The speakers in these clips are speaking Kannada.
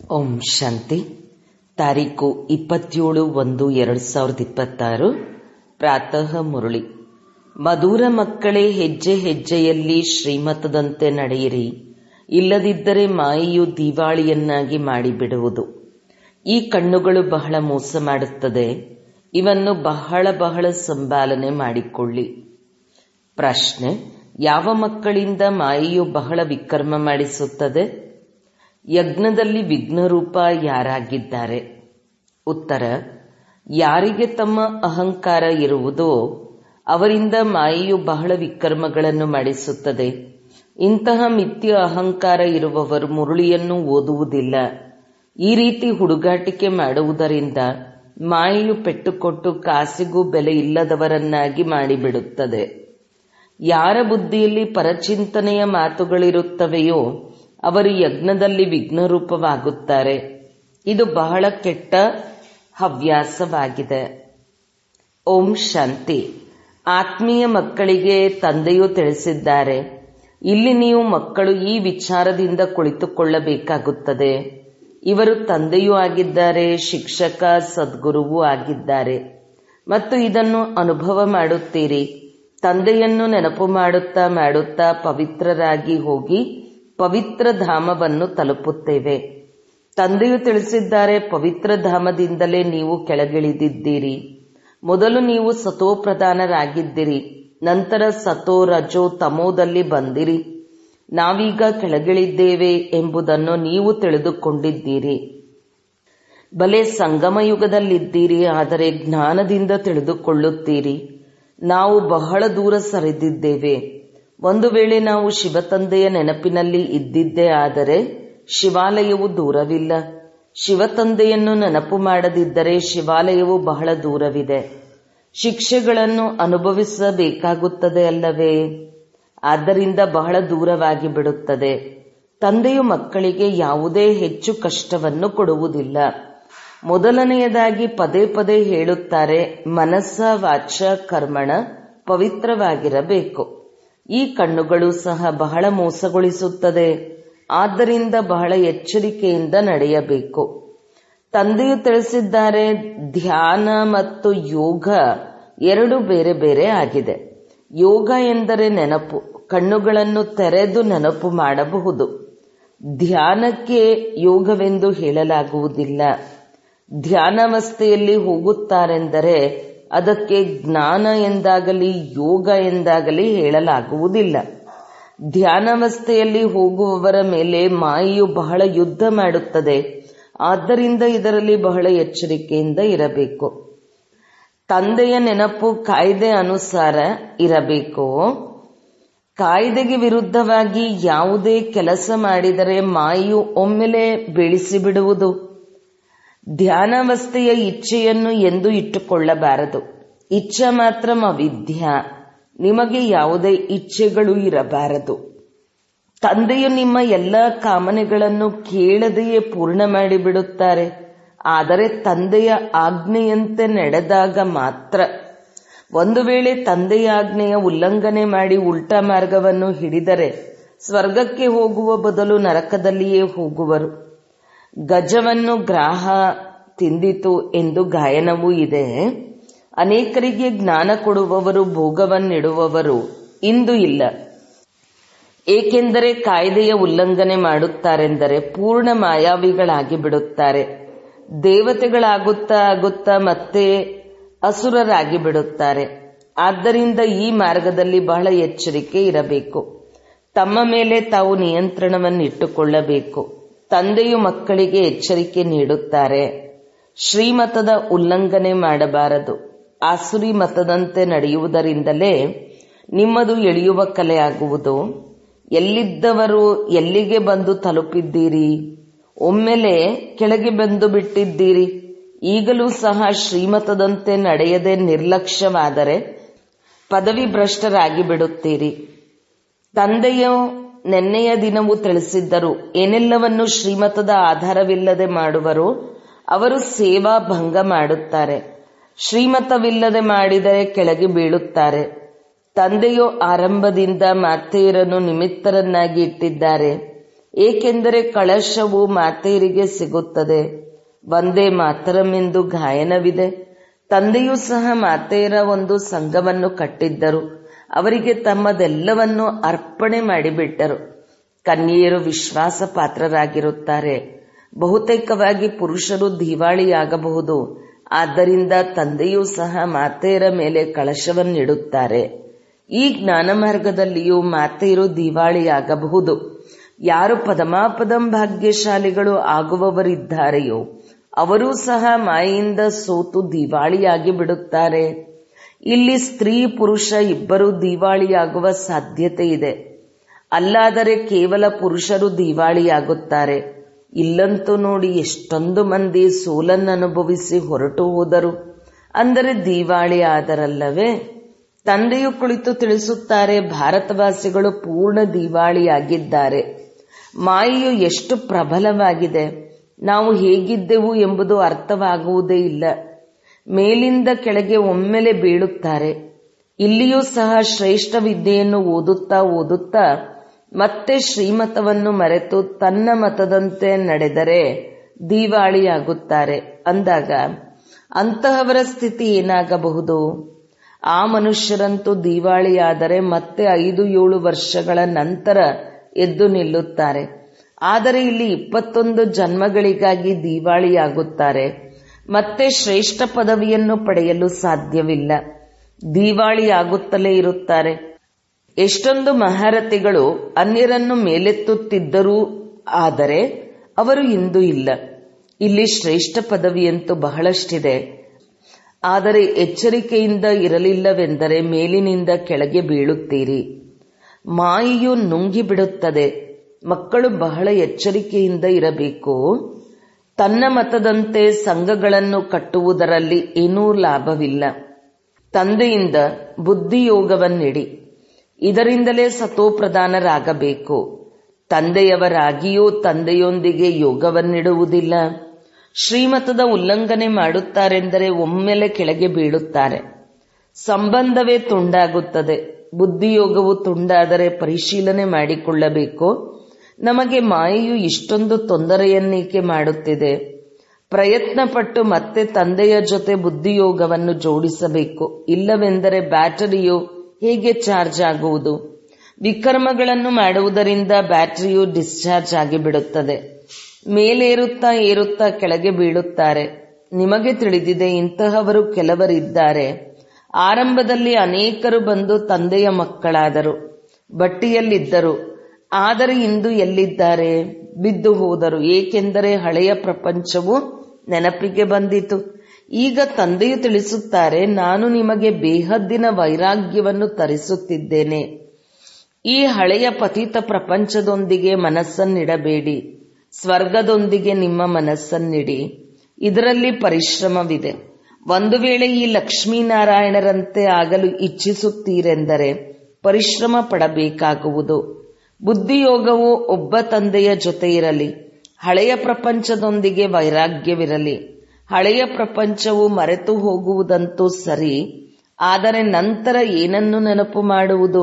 ಓಂ ಶಾಂತಿ ತಾರೀಕು ಇಪ್ಪತ್ತೇಳು ಒಂದು ಎರಡು ಸಾವಿರದ ಇಪ್ಪತ್ತಾರು ಪ್ರಾತಃ ಮುರಳಿ ಮಧುರ ಮಕ್ಕಳೇ ಹೆಜ್ಜೆ ಹೆಜ್ಜೆಯಲ್ಲಿ ಶ್ರೀಮತದಂತೆ ನಡೆಯಿರಿ ಇಲ್ಲದಿದ್ದರೆ ಮಾಯೆಯು ದಿವಾಳಿಯನ್ನಾಗಿ ಮಾಡಿಬಿಡುವುದು ಈ ಕಣ್ಣುಗಳು ಬಹಳ ಮೋಸ ಮಾಡುತ್ತದೆ ಇವನ್ನು ಬಹಳ ಬಹಳ ಸಂಪಾಲನೆ ಮಾಡಿಕೊಳ್ಳಿ ಪ್ರಶ್ನೆ ಯಾವ ಮಕ್ಕಳಿಂದ ಮಾಯೆಯು ಬಹಳ ವಿಕರ್ಮ ಮಾಡಿಸುತ್ತದೆ ಯಜ್ಞದಲ್ಲಿ ವಿಘ್ನರೂಪ ಯಾರಾಗಿದ್ದಾರೆ ಉತ್ತರ ಯಾರಿಗೆ ತಮ್ಮ ಅಹಂಕಾರ ಇರುವುದೋ ಅವರಿಂದ ಮಾಯೆಯು ಬಹಳ ವಿಕರ್ಮಗಳನ್ನು ಮಾಡಿಸುತ್ತದೆ ಇಂತಹ ಮಿಥ್ಯ ಅಹಂಕಾರ ಇರುವವರು ಮುರುಳಿಯನ್ನು ಓದುವುದಿಲ್ಲ ಈ ರೀತಿ ಹುಡುಗಾಟಿಕೆ ಮಾಡುವುದರಿಂದ ಮಾಯೆಯು ಪೆಟ್ಟುಕೊಟ್ಟು ಕಾಸಿಗೂ ಬೆಲೆ ಇಲ್ಲದವರನ್ನಾಗಿ ಮಾಡಿಬಿಡುತ್ತದೆ ಯಾರ ಬುದ್ಧಿಯಲ್ಲಿ ಪರಚಿಂತನೆಯ ಮಾತುಗಳಿರುತ್ತವೆಯೋ ಅವರು ಯಜ್ಞದಲ್ಲಿ ವಿಘ್ನರೂಪವಾಗುತ್ತಾರೆ ಇದು ಬಹಳ ಕೆಟ್ಟ ಹವ್ಯಾಸವಾಗಿದೆ ಓಂ ಶಾಂತಿ ಆತ್ಮೀಯ ಮಕ್ಕಳಿಗೆ ತಂದೆಯು ತಿಳಿಸಿದ್ದಾರೆ ಇಲ್ಲಿ ನೀವು ಮಕ್ಕಳು ಈ ವಿಚಾರದಿಂದ ಕುಳಿತುಕೊಳ್ಳಬೇಕಾಗುತ್ತದೆ ಇವರು ತಂದೆಯೂ ಆಗಿದ್ದಾರೆ ಶಿಕ್ಷಕ ಸದ್ಗುರುವೂ ಆಗಿದ್ದಾರೆ ಮತ್ತು ಇದನ್ನು ಅನುಭವ ಮಾಡುತ್ತೀರಿ ತಂದೆಯನ್ನು ನೆನಪು ಮಾಡುತ್ತಾ ಮಾಡುತ್ತಾ ಪವಿತ್ರರಾಗಿ ಹೋಗಿ ಪವಿತ್ರ ಧಾಮವನ್ನು ತಲುಪುತ್ತೇವೆ ತಂದೆಯು ತಿಳಿಸಿದ್ದಾರೆ ಪವಿತ್ರ ಧಾಮದಿಂದಲೇ ನೀವು ಕೆಳಗಿಳಿದಿದ್ದೀರಿ ಮೊದಲು ನೀವು ಸತೋಪ್ರಧಾನರಾಗಿದ್ದಿರಿ ನಂತರ ಸತೋ ರಜೋ ತಮೋದಲ್ಲಿ ಬಂದಿರಿ ನಾವೀಗ ಕೆಳಗಿಳಿದ್ದೇವೆ ಎಂಬುದನ್ನು ನೀವು ತಿಳಿದುಕೊಂಡಿದ್ದೀರಿ ಬಲೆ ಸಂಗಮ ಯುಗದಲ್ಲಿದ್ದೀರಿ ಆದರೆ ಜ್ಞಾನದಿಂದ ತಿಳಿದುಕೊಳ್ಳುತ್ತೀರಿ ನಾವು ಬಹಳ ದೂರ ಸರಿದಿದ್ದೇವೆ ಒಂದು ವೇಳೆ ನಾವು ಶಿವತಂದೆಯ ನೆನಪಿನಲ್ಲಿ ಇದ್ದಿದ್ದೇ ಆದರೆ ಶಿವಾಲಯವು ದೂರವಿಲ್ಲ ಶಿವತಂದೆಯನ್ನು ನೆನಪು ಮಾಡದಿದ್ದರೆ ಶಿವಾಲಯವು ಬಹಳ ದೂರವಿದೆ ಶಿಕ್ಷೆಗಳನ್ನು ಅನುಭವಿಸಬೇಕಾಗುತ್ತದೆ ಅಲ್ಲವೇ ಆದ್ದರಿಂದ ಬಹಳ ದೂರವಾಗಿ ಬಿಡುತ್ತದೆ ತಂದೆಯು ಮಕ್ಕಳಿಗೆ ಯಾವುದೇ ಹೆಚ್ಚು ಕಷ್ಟವನ್ನು ಕೊಡುವುದಿಲ್ಲ ಮೊದಲನೆಯದಾಗಿ ಪದೇ ಪದೇ ಹೇಳುತ್ತಾರೆ ಮನಸ್ಸ ವಾಚ ಕರ್ಮಣ ಪವಿತ್ರವಾಗಿರಬೇಕು ಈ ಕಣ್ಣುಗಳು ಸಹ ಬಹಳ ಮೋಸಗೊಳಿಸುತ್ತದೆ ಆದ್ದರಿಂದ ಬಹಳ ಎಚ್ಚರಿಕೆಯಿಂದ ನಡೆಯಬೇಕು ತಂದೆಯು ತಿಳಿಸಿದ್ದಾರೆ ಧ್ಯಾನ ಮತ್ತು ಯೋಗ ಎರಡು ಬೇರೆ ಬೇರೆ ಆಗಿದೆ ಯೋಗ ಎಂದರೆ ನೆನಪು ಕಣ್ಣುಗಳನ್ನು ತೆರೆದು ನೆನಪು ಮಾಡಬಹುದು ಧ್ಯಾನಕ್ಕೆ ಯೋಗವೆಂದು ಹೇಳಲಾಗುವುದಿಲ್ಲ ಧ್ಯಾನಾವಸ್ಥೆಯಲ್ಲಿ ಹೋಗುತ್ತಾರೆಂದರೆ ಅದಕ್ಕೆ ಜ್ಞಾನ ಎಂದಾಗಲಿ ಯೋಗ ಎಂದಾಗಲಿ ಹೇಳಲಾಗುವುದಿಲ್ಲ ಧ್ಯಾನಾವಸ್ಥೆಯಲ್ಲಿ ಹೋಗುವವರ ಮೇಲೆ ಮಾಯೆಯು ಬಹಳ ಯುದ್ಧ ಮಾಡುತ್ತದೆ ಆದ್ದರಿಂದ ಇದರಲ್ಲಿ ಬಹಳ ಎಚ್ಚರಿಕೆಯಿಂದ ಇರಬೇಕು ತಂದೆಯ ನೆನಪು ಕಾಯ್ದೆ ಅನುಸಾರ ಇರಬೇಕು ಕಾಯ್ದೆಗೆ ವಿರುದ್ಧವಾಗಿ ಯಾವುದೇ ಕೆಲಸ ಮಾಡಿದರೆ ಮಾಯು ಒಮ್ಮೆಲೆ ಬೆಳೆಸಿಬಿಡುವುದು ಧ್ಯಾನಾವಸ್ಥೆಯ ಇಚ್ಛೆಯನ್ನು ಎಂದು ಇಟ್ಟುಕೊಳ್ಳಬಾರದು ಇಚ್ಛೆ ಮಾತ್ರ ಅವಿದ್ಯ ನಿಮಗೆ ಯಾವುದೇ ಇಚ್ಛೆಗಳು ಇರಬಾರದು ತಂದೆಯು ನಿಮ್ಮ ಎಲ್ಲ ಕಾಮನೆಗಳನ್ನು ಕೇಳದೆಯೇ ಪೂರ್ಣ ಮಾಡಿಬಿಡುತ್ತಾರೆ ಆದರೆ ತಂದೆಯ ಆಜ್ಞೆಯಂತೆ ನಡೆದಾಗ ಮಾತ್ರ ಒಂದು ವೇಳೆ ತಂದೆಯ ಆಜ್ಞೆಯ ಉಲ್ಲಂಘನೆ ಮಾಡಿ ಉಲ್ಟಾ ಮಾರ್ಗವನ್ನು ಹಿಡಿದರೆ ಸ್ವರ್ಗಕ್ಕೆ ಹೋಗುವ ಬದಲು ನರಕದಲ್ಲಿಯೇ ಹೋಗುವರು ಗಜವನ್ನು ಗ್ರಾಹ ತಿಂದಿತು ಎಂದು ಗಾಯನವೂ ಇದೆ ಅನೇಕರಿಗೆ ಜ್ಞಾನ ಕೊಡುವವರು ಭೋಗವನ್ನಿಡುವವರು ಇಂದು ಇಲ್ಲ ಏಕೆಂದರೆ ಕಾಯ್ದೆಯ ಉಲ್ಲಂಘನೆ ಮಾಡುತ್ತಾರೆಂದರೆ ಪೂರ್ಣ ಮಾಯಾವಿಗಳಾಗಿ ಬಿಡುತ್ತಾರೆ ದೇವತೆಗಳಾಗುತ್ತಾ ಆಗುತ್ತಾ ಮತ್ತೆ ಅಸುರರಾಗಿ ಬಿಡುತ್ತಾರೆ ಆದ್ದರಿಂದ ಈ ಮಾರ್ಗದಲ್ಲಿ ಬಹಳ ಎಚ್ಚರಿಕೆ ಇರಬೇಕು ತಮ್ಮ ಮೇಲೆ ತಾವು ನಿಯಂತ್ರಣವನ್ನಿಟ್ಟುಕೊಳ್ಳಬೇಕು ತಂದೆಯು ಮಕ್ಕಳಿಗೆ ಎಚ್ಚರಿಕೆ ನೀಡುತ್ತಾರೆ ಶ್ರೀಮತದ ಉಲ್ಲಂಘನೆ ಮಾಡಬಾರದು ಆಸುರಿ ಮತದಂತೆ ನಡೆಯುವುದರಿಂದಲೇ ನಿಮ್ಮದು ಎಳೆಯುವ ಕಲೆ ಆಗುವುದು ಎಲ್ಲಿದ್ದವರು ಎಲ್ಲಿಗೆ ಬಂದು ತಲುಪಿದ್ದೀರಿ ಒಮ್ಮೆಲೆ ಕೆಳಗೆ ಬಂದು ಬಿಟ್ಟಿದ್ದೀರಿ ಈಗಲೂ ಸಹ ಶ್ರೀಮತದಂತೆ ನಡೆಯದೆ ನಿರ್ಲಕ್ಷ್ಯವಾದರೆ ಪದವಿ ಭ್ರಷ್ಟರಾಗಿ ಬಿಡುತ್ತೀರಿ ತಂದೆಯು ನೆನ್ನೆಯ ದಿನವೂ ತಿಳಿಸಿದ್ದರು ಏನೆಲ್ಲವನ್ನು ಶ್ರೀಮತದ ಆಧಾರವಿಲ್ಲದೆ ಮಾಡುವರು ಅವರು ಸೇವಾ ಭಂಗ ಮಾಡುತ್ತಾರೆ ಶ್ರೀಮತವಿಲ್ಲದೆ ಮಾಡಿದರೆ ಕೆಳಗೆ ಬೀಳುತ್ತಾರೆ ತಂದೆಯು ಆರಂಭದಿಂದ ಮಾತೆಯರನ್ನು ನಿಮಿತ್ತರನ್ನಾಗಿ ಇಟ್ಟಿದ್ದಾರೆ ಏಕೆಂದರೆ ಕಳಶವು ಮಾತೆಯರಿಗೆ ಸಿಗುತ್ತದೆ ಒಂದೇ ಮಾತರಮೆಂದು ಗಾಯನವಿದೆ ತಂದೆಯೂ ಸಹ ಮಾತೆಯರ ಒಂದು ಸಂಘವನ್ನು ಕಟ್ಟಿದ್ದರು ಅವರಿಗೆ ತಮ್ಮದೆಲ್ಲವನ್ನು ಅರ್ಪಣೆ ಮಾಡಿಬಿಟ್ಟರು ಕನ್ಯೆಯರು ವಿಶ್ವಾಸ ಪಾತ್ರರಾಗಿರುತ್ತಾರೆ ಬಹುತೇಕವಾಗಿ ಪುರುಷರು ದಿವಾಳಿಯಾಗಬಹುದು ಆದ್ದರಿಂದ ತಂದೆಯೂ ಸಹ ಮಾತೆಯರ ಮೇಲೆ ಕಳಶವನ್ನಿಡುತ್ತಾರೆ ಈ ಜ್ಞಾನ ಮಾರ್ಗದಲ್ಲಿಯೂ ಮಾತೆಯರು ದಿವಾಳಿಯಾಗಬಹುದು ಯಾರು ಪದಮಾಪದಂ ಭಾಗ್ಯಶಾಲಿಗಳು ಆಗುವವರಿದ್ದಾರೆಯೋ ಅವರೂ ಸಹ ಮಾಯೆಯಿಂದ ಸೋತು ದಿವಾಳಿಯಾಗಿ ಬಿಡುತ್ತಾರೆ ಇಲ್ಲಿ ಸ್ತ್ರೀ ಪುರುಷ ಇಬ್ಬರು ದಿವಾಳಿಯಾಗುವ ಸಾಧ್ಯತೆ ಇದೆ ಅಲ್ಲಾದರೆ ಕೇವಲ ಪುರುಷರು ದಿವಾಳಿಯಾಗುತ್ತಾರೆ ಇಲ್ಲಂತೂ ನೋಡಿ ಎಷ್ಟೊಂದು ಮಂದಿ ಸೋಲನ್ನು ಅನುಭವಿಸಿ ಹೊರಟು ಹೋದರು ಅಂದರೆ ದಿವಾಳಿ ಆದರಲ್ಲವೇ ತಂದೆಯು ಕುಳಿತು ತಿಳಿಸುತ್ತಾರೆ ಭಾರತವಾಸಿಗಳು ಪೂರ್ಣ ದಿವಾಳಿಯಾಗಿದ್ದಾರೆ ಮಾಯೆಯು ಎಷ್ಟು ಪ್ರಬಲವಾಗಿದೆ ನಾವು ಹೇಗಿದ್ದೆವು ಎಂಬುದು ಅರ್ಥವಾಗುವುದೇ ಇಲ್ಲ ಮೇಲಿಂದ ಕೆಳಗೆ ಒಮ್ಮೆಲೆ ಬೀಳುತ್ತಾರೆ ಇಲ್ಲಿಯೂ ಸಹ ಶ್ರೇಷ್ಠ ವಿದ್ಯೆಯನ್ನು ಓದುತ್ತಾ ಓದುತ್ತಾ ಮತ್ತೆ ಶ್ರೀಮತವನ್ನು ಮರೆತು ತನ್ನ ಮತದಂತೆ ನಡೆದರೆ ದಿವಾಳಿಯಾಗುತ್ತಾರೆ ಅಂದಾಗ ಅಂತಹವರ ಸ್ಥಿತಿ ಏನಾಗಬಹುದು ಆ ಮನುಷ್ಯರಂತೂ ದಿವಾಳಿಯಾದರೆ ಮತ್ತೆ ಐದು ಏಳು ವರ್ಷಗಳ ನಂತರ ಎದ್ದು ನಿಲ್ಲುತ್ತಾರೆ ಆದರೆ ಇಲ್ಲಿ ಇಪ್ಪತ್ತೊಂದು ಜನ್ಮಗಳಿಗಾಗಿ ದಿವಾಳಿಯಾಗುತ್ತಾರೆ ಮತ್ತೆ ಶ್ರೇಷ್ಠ ಪದವಿಯನ್ನು ಪಡೆಯಲು ಸಾಧ್ಯವಿಲ್ಲ ದಿವಾಳಿಯಾಗುತ್ತಲೇ ಇರುತ್ತಾರೆ ಎಷ್ಟೊಂದು ಮಹಾರಥಿಗಳು ಅನ್ಯರನ್ನು ಮೇಲೆತ್ತುತ್ತಿದ್ದರೂ ಆದರೆ ಅವರು ಇಂದು ಇಲ್ಲ ಇಲ್ಲಿ ಶ್ರೇಷ್ಠ ಪದವಿಯಂತೂ ಬಹಳಷ್ಟಿದೆ ಆದರೆ ಎಚ್ಚರಿಕೆಯಿಂದ ಇರಲಿಲ್ಲವೆಂದರೆ ಮೇಲಿನಿಂದ ಕೆಳಗೆ ಬೀಳುತ್ತೀರಿ ಮಾಯೆಯು ನುಂಗಿ ಬಿಡುತ್ತದೆ ಮಕ್ಕಳು ಬಹಳ ಎಚ್ಚರಿಕೆಯಿಂದ ಇರಬೇಕು ತನ್ನ ಮತದಂತೆ ಸಂಘಗಳನ್ನು ಕಟ್ಟುವುದರಲ್ಲಿ ಏನೂ ಲಾಭವಿಲ್ಲ ತಂದೆಯಿಂದ ಬುದ್ಧಿಯೋಗವನ್ನಿಡಿ ಇದರಿಂದಲೇ ಸತೋಪ್ರಧಾನರಾಗಬೇಕು ತಂದೆಯವರಾಗಿಯೂ ತಂದೆಯೊಂದಿಗೆ ಯೋಗವನ್ನಿಡುವುದಿಲ್ಲ ಶ್ರೀಮತದ ಉಲ್ಲಂಘನೆ ಮಾಡುತ್ತಾರೆಂದರೆ ಒಮ್ಮೆಲೆ ಕೆಳಗೆ ಬೀಳುತ್ತಾರೆ ಸಂಬಂಧವೇ ತುಂಡಾಗುತ್ತದೆ ಬುದ್ಧಿಯೋಗವು ತುಂಡಾದರೆ ಪರಿಶೀಲನೆ ಮಾಡಿಕೊಳ್ಳಬೇಕು ನಮಗೆ ಮಾಯೆಯು ಇಷ್ಟೊಂದು ತೊಂದರೆಯನ್ನೇಕೆ ಮಾಡುತ್ತಿದೆ ಪ್ರಯತ್ನ ಪಟ್ಟು ಮತ್ತೆ ತಂದೆಯ ಜೊತೆ ಬುದ್ಧಿಯೋಗವನ್ನು ಜೋಡಿಸಬೇಕು ಇಲ್ಲವೆಂದರೆ ಬ್ಯಾಟರಿಯು ಹೇಗೆ ಚಾರ್ಜ್ ಆಗುವುದು ವಿಕರ್ಮಗಳನ್ನು ಮಾಡುವುದರಿಂದ ಬ್ಯಾಟರಿಯು ಡಿಸ್ಚಾರ್ಜ್ ಆಗಿಬಿಡುತ್ತದೆ ಮೇಲೇರುತ್ತಾ ಏರುತ್ತಾ ಕೆಳಗೆ ಬೀಳುತ್ತಾರೆ ನಿಮಗೆ ತಿಳಿದಿದೆ ಇಂತಹವರು ಕೆಲವರಿದ್ದಾರೆ ಆರಂಭದಲ್ಲಿ ಅನೇಕರು ಬಂದು ತಂದೆಯ ಮಕ್ಕಳಾದರು ಬಟ್ಟಿಯಲ್ಲಿದ್ದರು ಆದರೆ ಇಂದು ಎಲ್ಲಿದ್ದಾರೆ ಬಿದ್ದು ಹೋದರು ಏಕೆಂದರೆ ಹಳೆಯ ಪ್ರಪಂಚವು ನೆನಪಿಗೆ ಬಂದಿತು ಈಗ ತಂದೆಯು ತಿಳಿಸುತ್ತಾರೆ ನಾನು ನಿಮಗೆ ಬೇಹದ್ದಿನ ವೈರಾಗ್ಯವನ್ನು ತರಿಸುತ್ತಿದ್ದೇನೆ ಈ ಹಳೆಯ ಪತಿತ ಪ್ರಪಂಚದೊಂದಿಗೆ ಮನಸ್ಸನ್ನಿಡಬೇಡಿ ಸ್ವರ್ಗದೊಂದಿಗೆ ನಿಮ್ಮ ಮನಸ್ಸನ್ನಿಡಿ ಇದರಲ್ಲಿ ಪರಿಶ್ರಮವಿದೆ ಒಂದು ವೇಳೆ ಈ ಲಕ್ಷ್ಮೀನಾರಾಯಣರಂತೆ ಆಗಲು ಇಚ್ಛಿಸುತ್ತೀರೆಂದರೆ ಪರಿಶ್ರಮ ಪಡಬೇಕಾಗುವುದು ಬುದ್ಧಿಯೋಗವು ಒಬ್ಬ ತಂದೆಯ ಜೊತೆ ಇರಲಿ ಹಳೆಯ ಪ್ರಪಂಚದೊಂದಿಗೆ ವೈರಾಗ್ಯವಿರಲಿ ಹಳೆಯ ಪ್ರಪಂಚವು ಮರೆತು ಹೋಗುವುದಂತೂ ಸರಿ ಆದರೆ ನಂತರ ಏನನ್ನು ನೆನಪು ಮಾಡುವುದು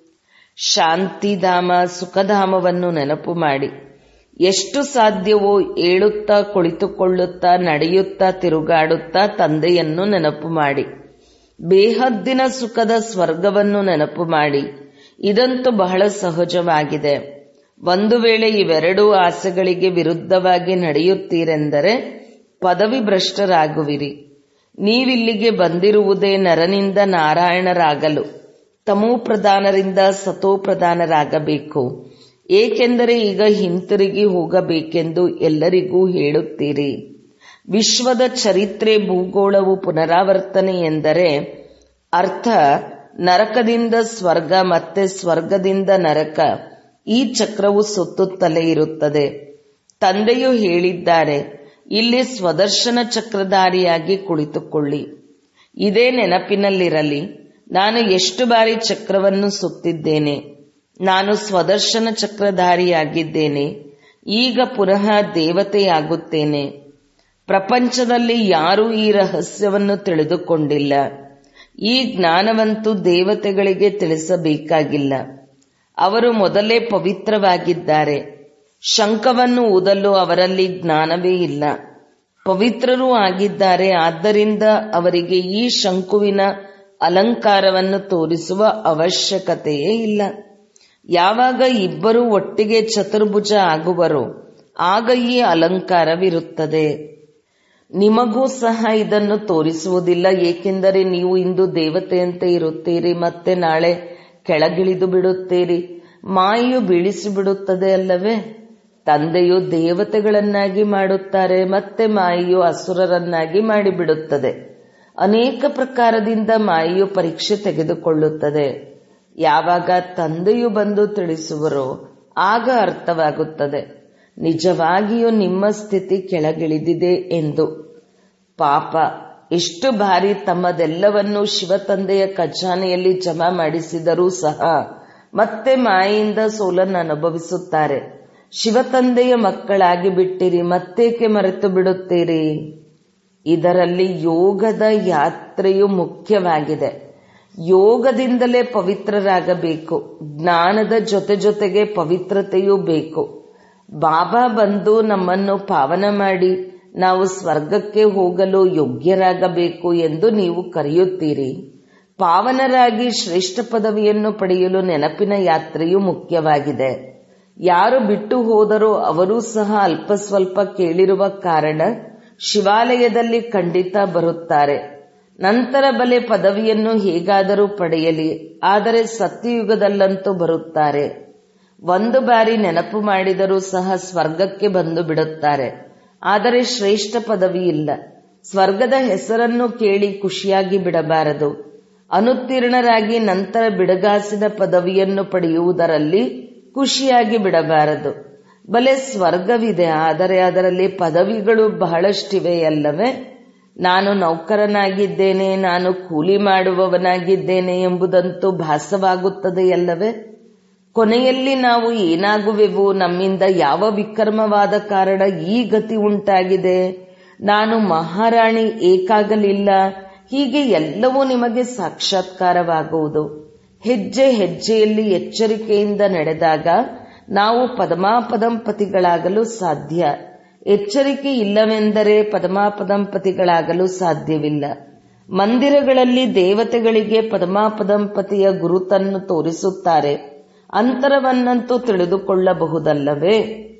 ಶಾಂತಿಧಾಮ ಸುಖಧಾಮವನ್ನು ನೆನಪು ಮಾಡಿ ಎಷ್ಟು ಸಾಧ್ಯವೋ ಏಳುತ್ತಾ ಕುಳಿತುಕೊಳ್ಳುತ್ತಾ ನಡೆಯುತ್ತಾ ತಿರುಗಾಡುತ್ತಾ ತಂದೆಯನ್ನು ನೆನಪು ಮಾಡಿ ಬೇಹದ್ದಿನ ಸುಖದ ಸ್ವರ್ಗವನ್ನು ನೆನಪು ಮಾಡಿ ಇದಂತೂ ಬಹಳ ಸಹಜವಾಗಿದೆ ಒಂದು ವೇಳೆ ಇವೆರಡೂ ಆಸೆಗಳಿಗೆ ವಿರುದ್ಧವಾಗಿ ನಡೆಯುತ್ತೀರೆಂದರೆ ಪದವಿ ಭ್ರಷ್ಟರಾಗುವಿರಿ ನೀವಿಲ್ಲಿಗೆ ಬಂದಿರುವುದೇ ನರನಿಂದ ನಾರಾಯಣರಾಗಲು ತಮೋ ಪ್ರಧಾನರಿಂದ ಸತೋ ಪ್ರಧಾನರಾಗಬೇಕು ಏಕೆಂದರೆ ಈಗ ಹಿಂತಿರುಗಿ ಹೋಗಬೇಕೆಂದು ಎಲ್ಲರಿಗೂ ಹೇಳುತ್ತೀರಿ ವಿಶ್ವದ ಚರಿತ್ರೆ ಭೂಗೋಳವು ಪುನರಾವರ್ತನೆ ಎಂದರೆ ಅರ್ಥ ನರಕದಿಂದ ಸ್ವರ್ಗ ಮತ್ತೆ ಸ್ವರ್ಗದಿಂದ ನರಕ ಈ ಚಕ್ರವು ಸುತ್ತುತ್ತಲೇ ಇರುತ್ತದೆ ತಂದೆಯು ಹೇಳಿದ್ದಾರೆ ಇಲ್ಲಿ ಸ್ವದರ್ಶನ ಚಕ್ರಧಾರಿಯಾಗಿ ಕುಳಿತುಕೊಳ್ಳಿ ಇದೇ ನೆನಪಿನಲ್ಲಿರಲಿ ನಾನು ಎಷ್ಟು ಬಾರಿ ಚಕ್ರವನ್ನು ಸುತ್ತಿದ್ದೇನೆ ನಾನು ಸ್ವದರ್ಶನ ಚಕ್ರಧಾರಿಯಾಗಿದ್ದೇನೆ ಈಗ ಪುನಃ ದೇವತೆಯಾಗುತ್ತೇನೆ ಪ್ರಪಂಚದಲ್ಲಿ ಯಾರೂ ಈ ರಹಸ್ಯವನ್ನು ತಿಳಿದುಕೊಂಡಿಲ್ಲ ಈ ಜ್ಞಾನವಂತೂ ದೇವತೆಗಳಿಗೆ ತಿಳಿಸಬೇಕಾಗಿಲ್ಲ ಅವರು ಮೊದಲೇ ಪವಿತ್ರವಾಗಿದ್ದಾರೆ ಶಂಖವನ್ನು ಊದಲು ಅವರಲ್ಲಿ ಜ್ಞಾನವೇ ಇಲ್ಲ ಪವಿತ್ರರೂ ಆಗಿದ್ದಾರೆ ಆದ್ದರಿಂದ ಅವರಿಗೆ ಈ ಶಂಕುವಿನ ಅಲಂಕಾರವನ್ನು ತೋರಿಸುವ ಅವಶ್ಯಕತೆಯೇ ಇಲ್ಲ ಯಾವಾಗ ಇಬ್ಬರು ಒಟ್ಟಿಗೆ ಚತುರ್ಭುಜ ಆಗುವರೋ ಆಗ ಈ ಅಲಂಕಾರವಿರುತ್ತದೆ ನಿಮಗೂ ಸಹ ಇದನ್ನು ತೋರಿಸುವುದಿಲ್ಲ ಏಕೆಂದರೆ ನೀವು ಇಂದು ದೇವತೆಯಂತೆ ಇರುತ್ತೀರಿ ಮತ್ತೆ ನಾಳೆ ಕೆಳಗಿಳಿದು ಬಿಡುತ್ತೀರಿ ಮಾಯೆಯು ಬೀಳಿಸಿ ಬಿಡುತ್ತದೆ ಅಲ್ಲವೇ ತಂದೆಯು ದೇವತೆಗಳನ್ನಾಗಿ ಮಾಡುತ್ತಾರೆ ಮತ್ತೆ ಮಾಯೆಯು ಅಸುರರನ್ನಾಗಿ ಮಾಡಿಬಿಡುತ್ತದೆ ಅನೇಕ ಪ್ರಕಾರದಿಂದ ಮಾಯೆಯು ಪರೀಕ್ಷೆ ತೆಗೆದುಕೊಳ್ಳುತ್ತದೆ ಯಾವಾಗ ತಂದೆಯು ಬಂದು ತಿಳಿಸುವರೋ ಆಗ ಅರ್ಥವಾಗುತ್ತದೆ ನಿಜವಾಗಿಯೂ ನಿಮ್ಮ ಸ್ಥಿತಿ ಕೆಳಗಿಳಿದಿದೆ ಎಂದು ಪಾಪ ಎಷ್ಟು ಬಾರಿ ತಮ್ಮದೆಲ್ಲವನ್ನೂ ಶಿವತಂದೆಯ ಖಜಾನೆಯಲ್ಲಿ ಜಮಾ ಮಾಡಿಸಿದರೂ ಸಹ ಮತ್ತೆ ಮಾಯೆಯಿಂದ ಸೋಲನ್ನು ಅನುಭವಿಸುತ್ತಾರೆ ಶಿವತಂದೆಯ ಮಕ್ಕಳಾಗಿ ಬಿಟ್ಟಿರಿ ಮತ್ತೇಕೆ ಮರೆತು ಬಿಡುತ್ತೀರಿ ಇದರಲ್ಲಿ ಯೋಗದ ಯಾತ್ರೆಯು ಮುಖ್ಯವಾಗಿದೆ ಯೋಗದಿಂದಲೇ ಪವಿತ್ರರಾಗಬೇಕು ಜ್ಞಾನದ ಜೊತೆ ಜೊತೆಗೆ ಪವಿತ್ರತೆಯೂ ಬೇಕು ಬಾಬಾ ಬಂದು ನಮ್ಮನ್ನು ಪಾವನ ಮಾಡಿ ನಾವು ಸ್ವರ್ಗಕ್ಕೆ ಹೋಗಲು ಯೋಗ್ಯರಾಗಬೇಕು ಎಂದು ನೀವು ಕರೆಯುತ್ತೀರಿ ಪಾವನರಾಗಿ ಶ್ರೇಷ್ಠ ಪದವಿಯನ್ನು ಪಡೆಯಲು ನೆನಪಿನ ಯಾತ್ರೆಯು ಮುಖ್ಯವಾಗಿದೆ ಯಾರು ಬಿಟ್ಟು ಹೋದರೋ ಅವರೂ ಸಹ ಅಲ್ಪ ಸ್ವಲ್ಪ ಕೇಳಿರುವ ಕಾರಣ ಶಿವಾಲಯದಲ್ಲಿ ಖಂಡಿತ ಬರುತ್ತಾರೆ ನಂತರ ಬಲೆ ಪದವಿಯನ್ನು ಹೇಗಾದರೂ ಪಡೆಯಲಿ ಆದರೆ ಸತ್ಯಯುಗದಲ್ಲಂತೂ ಬರುತ್ತಾರೆ ಒಂದು ಬಾರಿ ನೆನಪು ಮಾಡಿದರೂ ಸಹ ಸ್ವರ್ಗಕ್ಕೆ ಬಂದು ಬಿಡುತ್ತಾರೆ ಆದರೆ ಶ್ರೇಷ್ಠ ಪದವಿ ಇಲ್ಲ ಸ್ವರ್ಗದ ಹೆಸರನ್ನು ಕೇಳಿ ಖುಷಿಯಾಗಿ ಬಿಡಬಾರದು ಅನುತ್ತೀರ್ಣರಾಗಿ ನಂತರ ಬಿಡಗಾಸಿನ ಪದವಿಯನ್ನು ಪಡೆಯುವುದರಲ್ಲಿ ಖುಷಿಯಾಗಿ ಬಿಡಬಾರದು ಬಲೆ ಸ್ವರ್ಗವಿದೆ ಆದರೆ ಅದರಲ್ಲಿ ಪದವಿಗಳು ಬಹಳಷ್ಟಿವೆಯಲ್ಲವೇ ನಾನು ನೌಕರನಾಗಿದ್ದೇನೆ ನಾನು ಕೂಲಿ ಮಾಡುವವನಾಗಿದ್ದೇನೆ ಎಂಬುದಂತೂ ಭಾಸವಾಗುತ್ತದೆಯಲ್ಲವೇ ಕೊನೆಯಲ್ಲಿ ನಾವು ಏನಾಗುವೆವು ನಮ್ಮಿಂದ ಯಾವ ವಿಕರ್ಮವಾದ ಕಾರಣ ಈ ಗತಿ ಉಂಟಾಗಿದೆ ನಾನು ಮಹಾರಾಣಿ ಏಕಾಗಲಿಲ್ಲ ಹೀಗೆ ಎಲ್ಲವೂ ನಿಮಗೆ ಸಾಕ್ಷಾತ್ಕಾರವಾಗುವುದು ಹೆಜ್ಜೆ ಹೆಜ್ಜೆಯಲ್ಲಿ ಎಚ್ಚರಿಕೆಯಿಂದ ನಡೆದಾಗ ನಾವು ಪದಮಾಪದಂಪತಿಗಳಾಗಲು ಸಾಧ್ಯ ಎಚ್ಚರಿಕೆ ಇಲ್ಲವೆಂದರೆ ಪದಮಾಪದಂಪತಿಗಳಾಗಲು ಸಾಧ್ಯವಿಲ್ಲ ಮಂದಿರಗಳಲ್ಲಿ ದೇವತೆಗಳಿಗೆ ಪದಮಾಪದಂಪತಿಯ ಗುರುತನ್ನು ತೋರಿಸುತ್ತಾರೆ ಅಂತರವನ್ನಂತೂ ತಿಳಿದುಕೊಳ್ಳಬಹುದಲ್ಲವೇ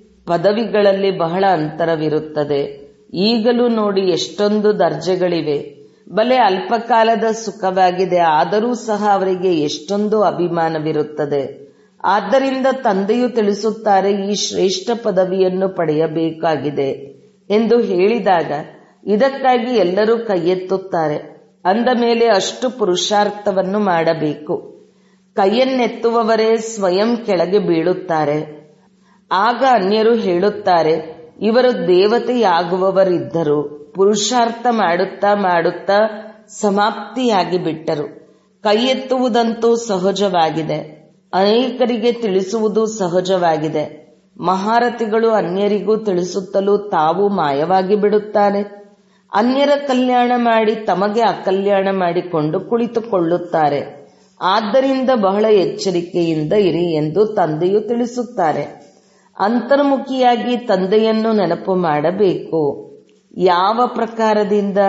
ಪದವಿಗಳಲ್ಲಿ ಬಹಳ ಅಂತರವಿರುತ್ತದೆ ಈಗಲೂ ನೋಡಿ ಎಷ್ಟೊಂದು ದರ್ಜೆಗಳಿವೆ ಬಲೆ ಅಲ್ಪಕಾಲದ ಸುಖವಾಗಿದೆ ಆದರೂ ಸಹ ಅವರಿಗೆ ಎಷ್ಟೊಂದು ಅಭಿಮಾನವಿರುತ್ತದೆ ಆದ್ದರಿಂದ ತಂದೆಯು ತಿಳಿಸುತ್ತಾರೆ ಈ ಶ್ರೇಷ್ಠ ಪದವಿಯನ್ನು ಪಡೆಯಬೇಕಾಗಿದೆ ಎಂದು ಹೇಳಿದಾಗ ಇದಕ್ಕಾಗಿ ಎಲ್ಲರೂ ಕೈಯೆತ್ತುತ್ತಾರೆ ಅಂದ ಮೇಲೆ ಅಷ್ಟು ಪುರುಷಾರ್ಥವನ್ನು ಮಾಡಬೇಕು ಕೈಯನ್ನೆತ್ತುವವರೇ ಸ್ವಯಂ ಕೆಳಗೆ ಬೀಳುತ್ತಾರೆ ಆಗ ಅನ್ಯರು ಹೇಳುತ್ತಾರೆ ಇವರು ದೇವತೆಯಾಗುವವರಿದ್ದರು ಪುರುಷಾರ್ಥ ಮಾಡುತ್ತಾ ಮಾಡುತ್ತಾ ಸಮಾಪ್ತಿಯಾಗಿ ಬಿಟ್ಟರು ಕೈ ಎತ್ತುವುದಂತೂ ಸಹಜವಾಗಿದೆ ಅನೇಕರಿಗೆ ತಿಳಿಸುವುದು ಸಹಜವಾಗಿದೆ ಮಹಾರಥಿಗಳು ಅನ್ಯರಿಗೂ ತಿಳಿಸುತ್ತಲೂ ತಾವು ಮಾಯವಾಗಿ ಬಿಡುತ್ತಾರೆ ಅನ್ಯರ ಕಲ್ಯಾಣ ಮಾಡಿ ತಮಗೆ ಅಕಲ್ಯಾಣ ಮಾಡಿಕೊಂಡು ಕುಳಿತುಕೊಳ್ಳುತ್ತಾರೆ ಆದ್ದರಿಂದ ಬಹಳ ಎಚ್ಚರಿಕೆಯಿಂದ ಇರಿ ಎಂದು ತಂದೆಯು ತಿಳಿಸುತ್ತಾರೆ ಅಂತರ್ಮುಖಿಯಾಗಿ ತಂದೆಯನ್ನು ನೆನಪು ಮಾಡಬೇಕು ಯಾವ ಪ್ರಕಾರದಿಂದ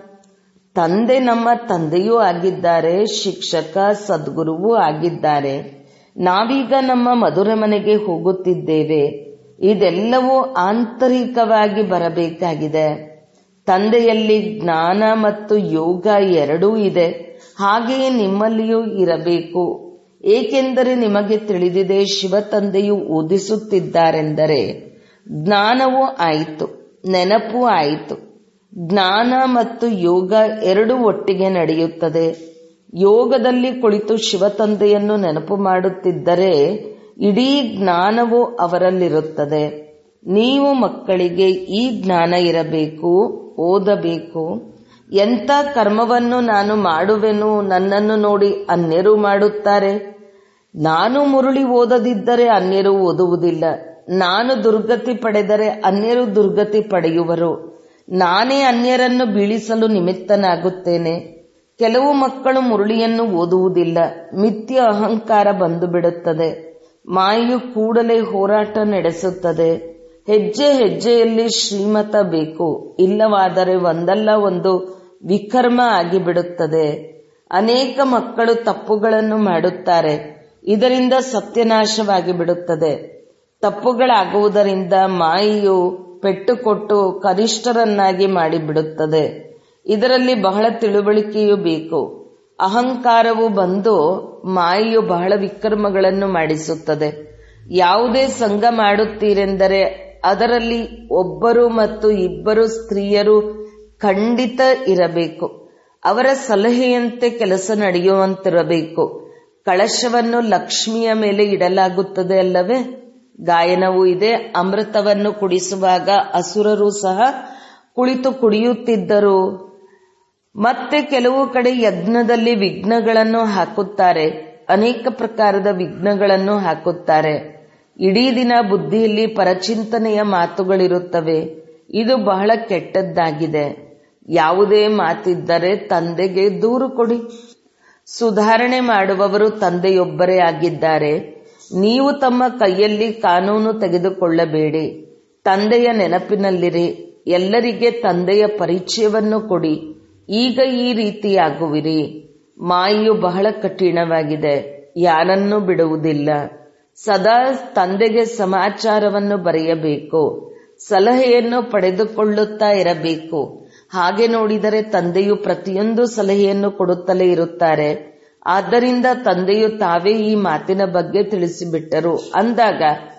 ತಂದೆ ನಮ್ಮ ತಂದೆಯೂ ಆಗಿದ್ದಾರೆ ಶಿಕ್ಷಕ ಸದ್ಗುರುವೂ ಆಗಿದ್ದಾರೆ ನಾವೀಗ ನಮ್ಮ ಮಧುರ ಮನೆಗೆ ಹೋಗುತ್ತಿದ್ದೇವೆ ಇದೆಲ್ಲವೂ ಆಂತರಿಕವಾಗಿ ಬರಬೇಕಾಗಿದೆ ತಂದೆಯಲ್ಲಿ ಜ್ಞಾನ ಮತ್ತು ಯೋಗ ಎರಡೂ ಇದೆ ಹಾಗೆಯೇ ನಿಮ್ಮಲ್ಲಿಯೂ ಇರಬೇಕು ಏಕೆಂದರೆ ನಿಮಗೆ ತಿಳಿದಿದೆ ಶಿವ ತಂದೆಯು ಓದಿಸುತ್ತಿದ್ದಾರೆಂದರೆ ಜ್ಞಾನವೂ ಆಯಿತು ನೆನಪು ಆಯಿತು ಜ್ಞಾನ ಮತ್ತು ಯೋಗ ಎರಡೂ ಒಟ್ಟಿಗೆ ನಡೆಯುತ್ತದೆ ಯೋಗದಲ್ಲಿ ಕುಳಿತು ಶಿವತಂದೆಯನ್ನು ನೆನಪು ಮಾಡುತ್ತಿದ್ದರೆ ಇಡೀ ಜ್ಞಾನವು ಅವರಲ್ಲಿರುತ್ತದೆ ನೀವು ಮಕ್ಕಳಿಗೆ ಈ ಜ್ಞಾನ ಇರಬೇಕು ಓದಬೇಕು ಎಂಥ ಕರ್ಮವನ್ನು ನಾನು ಮಾಡುವೆನು ನನ್ನನ್ನು ನೋಡಿ ಅನ್ಯರು ಮಾಡುತ್ತಾರೆ ನಾನು ಮುರುಳಿ ಓದದಿದ್ದರೆ ಅನ್ಯರು ಓದುವುದಿಲ್ಲ ನಾನು ದುರ್ಗತಿ ಪಡೆದರೆ ಅನ್ಯರು ದುರ್ಗತಿ ಪಡೆಯುವರು ನಾನೇ ಅನ್ಯರನ್ನು ಬೀಳಿಸಲು ನಿಮಿತ್ತನಾಗುತ್ತೇನೆ ಕೆಲವು ಮಕ್ಕಳು ಮುರುಳಿಯನ್ನು ಓದುವುದಿಲ್ಲ ಮಿಥ್ಯ ಅಹಂಕಾರ ಬಂದು ಬಿಡುತ್ತದೆ ಮಾಯು ಕೂಡಲೇ ಹೋರಾಟ ನಡೆಸುತ್ತದೆ ಹೆಜ್ಜೆ ಹೆಜ್ಜೆಯಲ್ಲಿ ಶ್ರೀಮತ ಬೇಕು ಇಲ್ಲವಾದರೆ ಒಂದಲ್ಲ ಒಂದು ವಿಕರ್ಮ ಆಗಿಬಿಡುತ್ತದೆ ಅನೇಕ ಮಕ್ಕಳು ತಪ್ಪುಗಳನ್ನು ಮಾಡುತ್ತಾರೆ ಇದರಿಂದ ಸತ್ಯನಾಶವಾಗಿ ಬಿಡುತ್ತದೆ ತಪ್ಪುಗಳಾಗುವುದರಿಂದ ಮಾಯೆಯು ಪೆಟ್ಟು ಕೊಟ್ಟು ಕನಿಷ್ಠರನ್ನಾಗಿ ಮಾಡಿಬಿಡುತ್ತದೆ ಇದರಲ್ಲಿ ಬಹಳ ತಿಳುವಳಿಕೆಯೂ ಬೇಕು ಅಹಂಕಾರವು ಬಂದು ಮಾಯೆಯು ಬಹಳ ವಿಕರ್ಮಗಳನ್ನು ಮಾಡಿಸುತ್ತದೆ ಯಾವುದೇ ಸಂಘ ಮಾಡುತ್ತೀರೆಂದರೆ ಅದರಲ್ಲಿ ಒಬ್ಬರು ಮತ್ತು ಇಬ್ಬರು ಸ್ತ್ರೀಯರು ಖಂಡಿತ ಇರಬೇಕು ಅವರ ಸಲಹೆಯಂತೆ ಕೆಲಸ ನಡೆಯುವಂತಿರಬೇಕು ಕಳಶವನ್ನು ಲಕ್ಷ್ಮಿಯ ಮೇಲೆ ಇಡಲಾಗುತ್ತದೆ ಅಲ್ಲವೇ ಗಾಯನವೂ ಇದೆ ಅಮೃತವನ್ನು ಕುಡಿಸುವಾಗ ಅಸುರರು ಸಹ ಕುಳಿತು ಕುಡಿಯುತ್ತಿದ್ದರು ಮತ್ತೆ ಕೆಲವು ಕಡೆ ಯಜ್ಞದಲ್ಲಿ ವಿಘ್ನಗಳನ್ನು ಹಾಕುತ್ತಾರೆ ಅನೇಕ ಪ್ರಕಾರದ ವಿಘ್ನಗಳನ್ನು ಹಾಕುತ್ತಾರೆ ಇಡೀ ದಿನ ಬುದ್ಧಿಯಲ್ಲಿ ಪರಚಿಂತನೆಯ ಮಾತುಗಳಿರುತ್ತವೆ ಇದು ಬಹಳ ಕೆಟ್ಟದ್ದಾಗಿದೆ ಯಾವುದೇ ಮಾತಿದ್ದರೆ ತಂದೆಗೆ ದೂರು ಕೊಡಿ ಸುಧಾರಣೆ ಮಾಡುವವರು ತಂದೆಯೊಬ್ಬರೇ ಆಗಿದ್ದಾರೆ ನೀವು ತಮ್ಮ ಕೈಯಲ್ಲಿ ಕಾನೂನು ತೆಗೆದುಕೊಳ್ಳಬೇಡಿ ತಂದೆಯ ನೆನಪಿನಲ್ಲಿರಿ ಎಲ್ಲರಿಗೆ ತಂದೆಯ ಪರಿಚಯವನ್ನು ಕೊಡಿ ಈಗ ಈ ರೀತಿಯಾಗುವಿರಿ ಮಾಯೆಯು ಬಹಳ ಕಠಿಣವಾಗಿದೆ ಯಾರನ್ನೂ ಬಿಡುವುದಿಲ್ಲ ಸದಾ ತಂದೆಗೆ ಸಮಾಚಾರವನ್ನು ಬರೆಯಬೇಕು ಸಲಹೆಯನ್ನು ಪಡೆದುಕೊಳ್ಳುತ್ತಾ ಇರಬೇಕು ಹಾಗೆ ನೋಡಿದರೆ ತಂದೆಯು ಪ್ರತಿಯೊಂದು ಸಲಹೆಯನ್ನು ಕೊಡುತ್ತಲೇ ಇರುತ್ತಾರೆ ಆದ್ದರಿಂದ ತಂದೆಯು ತಾವೇ ಈ ಮಾತಿನ ಬಗ್ಗೆ ತಿಳಿಸಿಬಿಟ್ಟರು ಅಂದಾಗ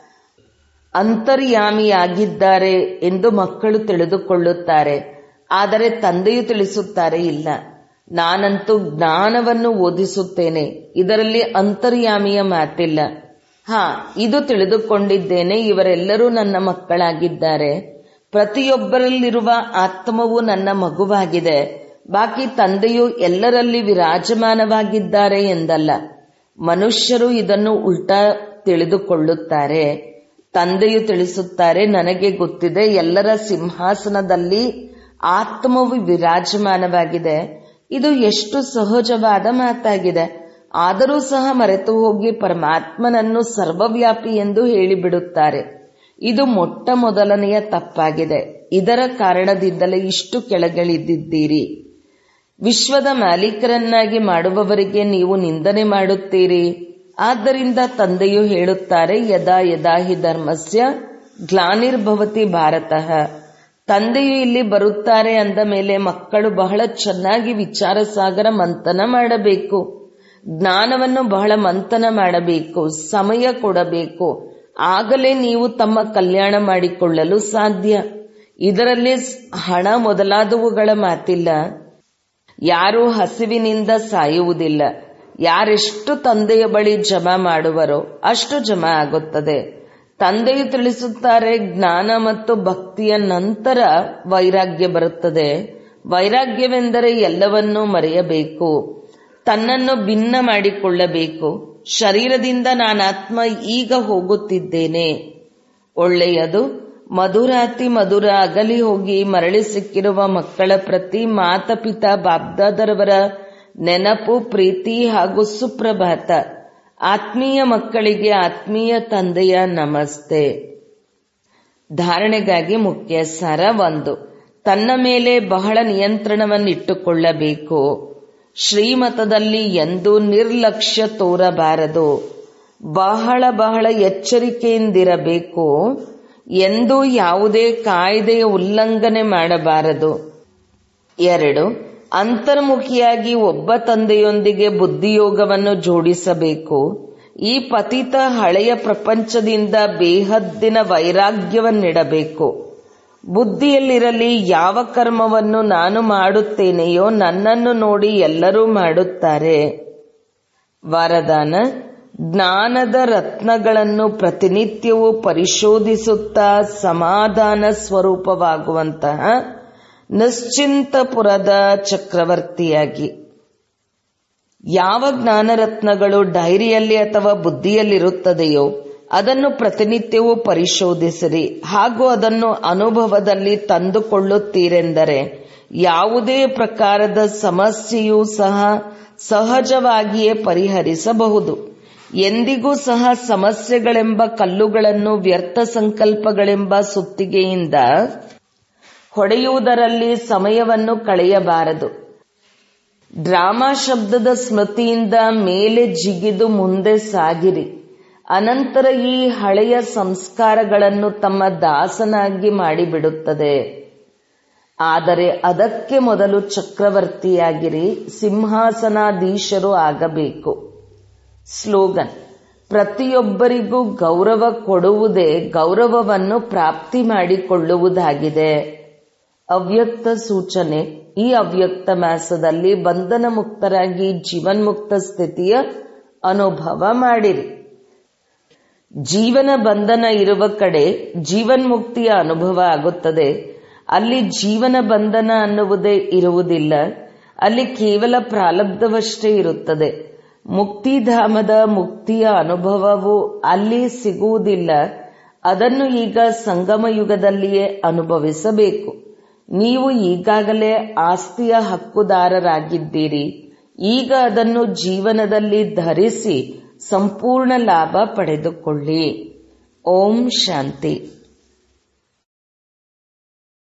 ಅಂತರ್ಯಾಮಿಯಾಗಿದ್ದಾರೆ ಎಂದು ಮಕ್ಕಳು ತಿಳಿದುಕೊಳ್ಳುತ್ತಾರೆ ಆದರೆ ತಂದೆಯು ತಿಳಿಸುತ್ತಾರೆ ಇಲ್ಲ ನಾನಂತೂ ಜ್ಞಾನವನ್ನು ಓದಿಸುತ್ತೇನೆ ಇದರಲ್ಲಿ ಅಂತರ್ಯಾಮಿಯ ಮಾತಿಲ್ಲ ಹಾ ಇದು ತಿಳಿದುಕೊಂಡಿದ್ದೇನೆ ಇವರೆಲ್ಲರೂ ನನ್ನ ಮಕ್ಕಳಾಗಿದ್ದಾರೆ ಪ್ರತಿಯೊಬ್ಬರಲ್ಲಿರುವ ಆತ್ಮವು ನನ್ನ ಮಗುವಾಗಿದೆ ಬಾಕಿ ತಂದೆಯು ಎಲ್ಲರಲ್ಲಿ ವಿರಾಜಮಾನವಾಗಿದ್ದಾರೆ ಎಂದಲ್ಲ ಮನುಷ್ಯರು ಇದನ್ನು ಉಲ್ಟಾ ತಿಳಿದುಕೊಳ್ಳುತ್ತಾರೆ ತಂದೆಯು ತಿಳಿಸುತ್ತಾರೆ ನನಗೆ ಗೊತ್ತಿದೆ ಎಲ್ಲರ ಸಿಂಹಾಸನದಲ್ಲಿ ಆತ್ಮವು ವಿರಾಜಮಾನವಾಗಿದೆ ಇದು ಎಷ್ಟು ಸಹಜವಾದ ಮಾತಾಗಿದೆ ಆದರೂ ಸಹ ಮರೆತು ಹೋಗಿ ಪರಮಾತ್ಮನನ್ನು ಸರ್ವವ್ಯಾಪಿ ಎಂದು ಹೇಳಿಬಿಡುತ್ತಾರೆ ಇದು ಮೊಟ್ಟ ಮೊದಲನೆಯ ತಪ್ಪಾಗಿದೆ ಇದರ ಕಾರಣದಿಂದಲೇ ಇಷ್ಟು ಕೆಳಗಿಳಿದಿದ್ದೀರಿ ವಿಶ್ವದ ಮಾಲೀಕರನ್ನಾಗಿ ಮಾಡುವವರಿಗೆ ನೀವು ನಿಂದನೆ ಮಾಡುತ್ತೀರಿ ಆದ್ದರಿಂದ ತಂದೆಯು ಹೇಳುತ್ತಾರೆ ಯದಾ ಯದಾ ಹಿ ಧರ್ಮಸ್ಯ ಗ್ಲಾನಿರ್ಭವತಿ ಭಾರತಃ ತಂದೆಯು ಇಲ್ಲಿ ಬರುತ್ತಾರೆ ಅಂದ ಮೇಲೆ ಮಕ್ಕಳು ಬಹಳ ಚೆನ್ನಾಗಿ ವಿಚಾರ ಸಾಗರ ಮಂಥನ ಮಾಡಬೇಕು ಜ್ಞಾನವನ್ನು ಬಹಳ ಮಂಥನ ಮಾಡಬೇಕು ಸಮಯ ಕೊಡಬೇಕು ಆಗಲೇ ನೀವು ತಮ್ಮ ಕಲ್ಯಾಣ ಮಾಡಿಕೊಳ್ಳಲು ಸಾಧ್ಯ ಇದರಲ್ಲಿ ಹಣ ಮೊದಲಾದವುಗಳ ಮಾತಿಲ್ಲ ಯಾರು ಹಸಿವಿನಿಂದ ಸಾಯುವುದಿಲ್ಲ ಯಾರೆಷ್ಟು ತಂದೆಯ ಬಳಿ ಜಮಾ ಮಾಡುವರೋ ಅಷ್ಟು ಜಮಾ ಆಗುತ್ತದೆ ತಂದೆಯು ತಿಳಿಸುತ್ತಾರೆ ಜ್ಞಾನ ಮತ್ತು ಭಕ್ತಿಯ ನಂತರ ವೈರಾಗ್ಯ ಬರುತ್ತದೆ ವೈರಾಗ್ಯವೆಂದರೆ ಎಲ್ಲವನ್ನೂ ಮರೆಯಬೇಕು ತನ್ನನ್ನು ಭಿನ್ನ ಮಾಡಿಕೊಳ್ಳಬೇಕು ಶರೀರದಿಂದ ನಾನಾತ್ಮ ಈಗ ಹೋಗುತ್ತಿದ್ದೇನೆ ಒಳ್ಳೆಯದು ಮಧುರಾತಿ ಮಧುರ ಅಗಲಿ ಹೋಗಿ ಮರಳಿ ಸಿಕ್ಕಿರುವ ಮಕ್ಕಳ ಪ್ರತಿ ಮಾತಪಿತಾ ಬಾಬ್ದಾದರವರ ನೆನಪು ಪ್ರೀತಿ ಹಾಗೂ ಸುಪ್ರಭಾತ ಆತ್ಮೀಯ ಮಕ್ಕಳಿಗೆ ಆತ್ಮೀಯ ತಂದೆಯ ನಮಸ್ತೆ ಧಾರಣೆಗಾಗಿ ಮುಖ್ಯ ಸಾರ ಒಂದು ತನ್ನ ಮೇಲೆ ಬಹಳ ನಿಯಂತ್ರಣವನ್ನಿಟ್ಟುಕೊಳ್ಳಬೇಕು ಶ್ರೀಮತದಲ್ಲಿ ಎಂದೂ ನಿರ್ಲಕ್ಷ್ಯ ತೋರಬಾರದು ಬಹಳ ಬಹಳ ಎಚ್ಚರಿಕೆಯಿಂದಿರಬೇಕು ಎಂದೂ ಯಾವುದೇ ಕಾಯ್ದೆಯ ಉಲ್ಲಂಘನೆ ಮಾಡಬಾರದು ಎರಡು ಅಂತರ್ಮುಖಿಯಾಗಿ ಒಬ್ಬ ತಂದೆಯೊಂದಿಗೆ ಬುದ್ಧಿಯೋಗವನ್ನು ಜೋಡಿಸಬೇಕು ಈ ಪತಿತ ಹಳೆಯ ಪ್ರಪಂಚದಿಂದ ಬೇಹದ್ದಿನ ವೈರಾಗ್ಯವನ್ನಿಡಬೇಕು ಬುದ್ಧಿಯಲ್ಲಿರಲಿ ಯಾವ ಕರ್ಮವನ್ನು ನಾನು ಮಾಡುತ್ತೇನೆಯೋ ನನ್ನನ್ನು ನೋಡಿ ಎಲ್ಲರೂ ಮಾಡುತ್ತಾರೆ ವರದಾನ ಜ್ಞಾನದ ರತ್ನಗಳನ್ನು ಪ್ರತಿನಿತ್ಯವೂ ಪರಿಶೋಧಿಸುತ್ತಾ ಸಮಾಧಾನ ಸ್ವರೂಪವಾಗುವಂತಹ ನಿಶ್ಚಿಂತಪುರದ ಚಕ್ರವರ್ತಿಯಾಗಿ ಯಾವ ಜ್ಞಾನರತ್ನಗಳು ಡೈರಿಯಲ್ಲಿ ಅಥವಾ ಬುದ್ಧಿಯಲ್ಲಿರುತ್ತದೆಯೋ ಅದನ್ನು ಪ್ರತಿನಿತ್ಯವೂ ಪರಿಶೋಧಿಸಿರಿ ಹಾಗೂ ಅದನ್ನು ಅನುಭವದಲ್ಲಿ ತಂದುಕೊಳ್ಳುತ್ತೀರೆಂದರೆ ಯಾವುದೇ ಪ್ರಕಾರದ ಸಮಸ್ಯೆಯೂ ಸಹ ಸಹಜವಾಗಿಯೇ ಪರಿಹರಿಸಬಹುದು ಎಂದಿಗೂ ಸಹ ಸಮಸ್ಯೆಗಳೆಂಬ ಕಲ್ಲುಗಳನ್ನು ವ್ಯರ್ಥ ಸಂಕಲ್ಪಗಳೆಂಬ ಸುತ್ತಿಗೆಯಿಂದ ಹೊಡೆಯುವುದರಲ್ಲಿ ಸಮಯವನ್ನು ಕಳೆಯಬಾರದು ಡ್ರಾಮಾ ಶಬ್ದದ ಸ್ಮೃತಿಯಿಂದ ಮೇಲೆ ಜಿಗಿದು ಮುಂದೆ ಸಾಗಿರಿ ಅನಂತರ ಈ ಹಳೆಯ ಸಂಸ್ಕಾರಗಳನ್ನು ತಮ್ಮ ದಾಸನಾಗಿ ಮಾಡಿಬಿಡುತ್ತದೆ ಆದರೆ ಅದಕ್ಕೆ ಮೊದಲು ಚಕ್ರವರ್ತಿಯಾಗಿರಿ ಸಿಂಹಾಸನಾಧೀಶರು ಆಗಬೇಕು ಸ್ಲೋಗನ್ ಪ್ರತಿಯೊಬ್ಬರಿಗೂ ಗೌರವ ಕೊಡುವುದೇ ಗೌರವವನ್ನು ಪ್ರಾಪ್ತಿ ಮಾಡಿಕೊಳ್ಳುವುದಾಗಿದೆ ಅವ್ಯಕ್ತ ಸೂಚನೆ ಈ ಅವ್ಯಕ್ತ ಮಾಸದಲ್ಲಿ ಬಂಧನ ಮುಕ್ತರಾಗಿ ಜೀವನ್ಮುಕ್ತ ಸ್ಥಿತಿಯ ಅನುಭವ ಮಾಡಿರಿ ಜೀವನ ಬಂಧನ ಇರುವ ಕಡೆ ಜೀವನ್ಮುಕ್ತಿಯ ಅನುಭವ ಆಗುತ್ತದೆ ಅಲ್ಲಿ ಜೀವನ ಬಂಧನ ಅನ್ನುವುದೇ ಇರುವುದಿಲ್ಲ ಅಲ್ಲಿ ಕೇವಲ ಪ್ರಾರಬ್ಧವಷ್ಟೇ ಇರುತ್ತದೆ ಮುಕ್ತಿಧಾಮದ ಮುಕ್ತಿಯ ಅನುಭವವು ಅಲ್ಲಿ ಸಿಗುವುದಿಲ್ಲ ಅದನ್ನು ಈಗ ಸಂಗಮ ಯುಗದಲ್ಲಿಯೇ ಅನುಭವಿಸಬೇಕು ನೀವು ಈಗಾಗಲೇ ಆಸ್ತಿಯ ಹಕ್ಕುದಾರರಾಗಿದ್ದೀರಿ ಈಗ ಅದನ್ನು ಜೀವನದಲ್ಲಿ ಧರಿಸಿ ಸಂಪೂರ್ಣ ಲಾಭ ಪಡೆದುಕೊಳ್ಳಿ ಓಂ ಶಾಂತಿ